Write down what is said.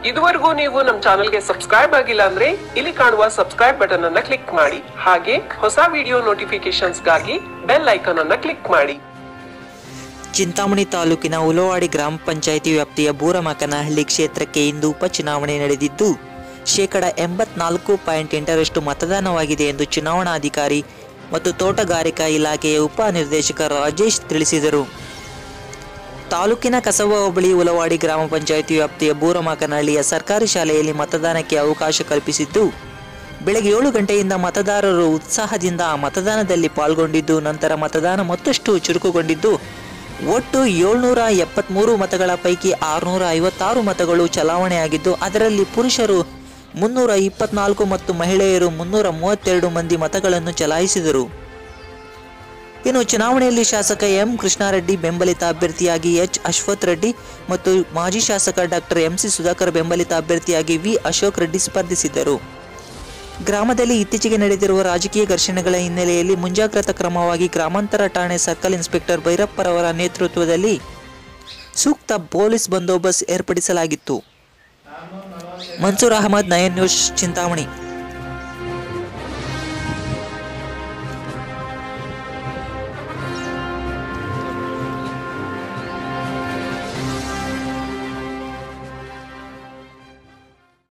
ಇದುವರೆಗೂ ನೀವು ನಮ್ಮ ಚಾನೆಲ್ಗೆ ಸಬ್ಸ್ಕ್ರೈಬ್ ಆಗಿಲ್ಲ ಅಂದ್ರೆ ಇಲ್ಲಿ ಕಾಣುವ ಸಬ್ಸ್ಕ್ರೈಬ್ ಬಟನ್ ಅನ್ನ ಕ್ಲಿಕ್ ಮಾಡಿ ಹಾಗೆ ಹೊಸ ವಿಡಿಯೋ ನೋಟಿಫಿಕೇಶನ್ಸ್ಗಾಗಿ ಬೆಲ್ ಐಕಾನ್ ಅನ್ನ ಕ್ಲಿಕ್ ಮಾಡಿ ಚಿಂತಾಮಣಿ ತಾಲೂಕಿನ ಉಲವಾಡಿ ಗ್ರಾಮ ಪಂಚಾಯಿತಿ ವ್ಯಾಪ್ತಿಯ ಬೂರಮಕನಹಳ್ಳಿ ಕ್ಷೇತ್ರಕ್ಕೆ ಇಂದು ಉಪಚುನಾವಣೆ ನಡೆದಿದ್ದು ಶೇಕಡ ಎಂಬತ್ನಾಲ್ಕು ಪಾಯಿಂಟ್ ಎಂಟರಷ್ಟು ಮತದಾನವಾಗಿದೆ ಎಂದು ಚುನಾವಣಾಧಿಕಾರಿ ಮತ್ತು ತೋಟಗಾರಿಕಾ ಇಲಾಖೆಯ ಉಪ ನಿರ್ದೇಶಕ ರಾಜೇಶ್ ತಿಳಿಸಿದರು ತಾಲೂಕಿನ ಕಸಬ ಹೋಬಳಿ ಉಲವಾಡಿ ಗ್ರಾಮ ಪಂಚಾಯಿತಿ ವ್ಯಾಪ್ತಿಯ ಬೂರಮಕನಹಳ್ಳಿಯ ಸರ್ಕಾರಿ ಶಾಲೆಯಲ್ಲಿ ಮತದಾನಕ್ಕೆ ಅವಕಾಶ ಕಲ್ಪಿಸಿದ್ದು ಬೆಳಗ್ಗೆ ಏಳು ಗಂಟೆಯಿಂದ ಮತದಾರರು ಉತ್ಸಾಹದಿಂದ ಮತದಾನದಲ್ಲಿ ಪಾಲ್ಗೊಂಡಿದ್ದು ನಂತರ ಮತದಾನ ಮತ್ತಷ್ಟು ಚುರುಕುಗೊಂಡಿದ್ದು ಒಟ್ಟು ಏಳ್ನೂರ ಎಪ್ಪತ್ತ್ಮೂರು ಮತಗಳ ಪೈಕಿ ಆರುನೂರ ಐವತ್ತಾರು ಮತಗಳು ಚಲಾವಣೆಯಾಗಿದ್ದು ಅದರಲ್ಲಿ ಪುರುಷರು ಮುನ್ನೂರ ಇಪ್ಪತ್ನಾಲ್ಕು ಮತ್ತು ಮಹಿಳೆಯರು ಮುನ್ನೂರ ಮೂವತ್ತೆರಡು ಮಂದಿ ಮತಗಳನ್ನು ಚಲಾಯಿಸಿದರು ಇನ್ನು ಚುನಾವಣೆಯಲ್ಲಿ ಶಾಸಕ ಎಂ ಕೃಷ್ಣಾರೆಡ್ಡಿ ಬೆಂಬಲಿತ ಅಭ್ಯರ್ಥಿಯಾಗಿ ಎಚ್ ಅಶ್ವಥ್ ರೆಡ್ಡಿ ಮತ್ತು ಮಾಜಿ ಶಾಸಕ ಡಾಕ್ಟರ್ ಎಂಸಿ ಸುಧಾಕರ್ ಬೆಂಬಲಿತ ಅಭ್ಯರ್ಥಿಯಾಗಿ ವಿ ಅಶೋಕ್ ರೆಡ್ಡಿ ಸ್ಪರ್ಧಿಸಿದ್ದರು ಗ್ರಾಮದಲ್ಲಿ ಇತ್ತೀಚೆಗೆ ನಡೆದಿರುವ ರಾಜಕೀಯ ಘರ್ಷಣೆಗಳ ಹಿನ್ನೆಲೆಯಲ್ಲಿ ಮುಂಜಾಗ್ರತಾ ಕ್ರಮವಾಗಿ ಗ್ರಾಮಾಂತರ ಠಾಣೆ ಸರ್ಕಲ್ ಇನ್ಸ್ಪೆಕ್ಟರ್ ಭೈರಪ್ಪರವರ ನೇತೃತ್ವದಲ್ಲಿ ಸೂಕ್ತ ಪೊಲೀಸ್ ಬಂದೋಬಸ್ತ್ ಏರ್ಪಡಿಸಲಾಗಿತ್ತು ಮನ್ಸೂರ್ ಅಹಮದ್ ನಯನ್ ನ್ಯೂಸ್ ಚಿಂತಾಮಣಿ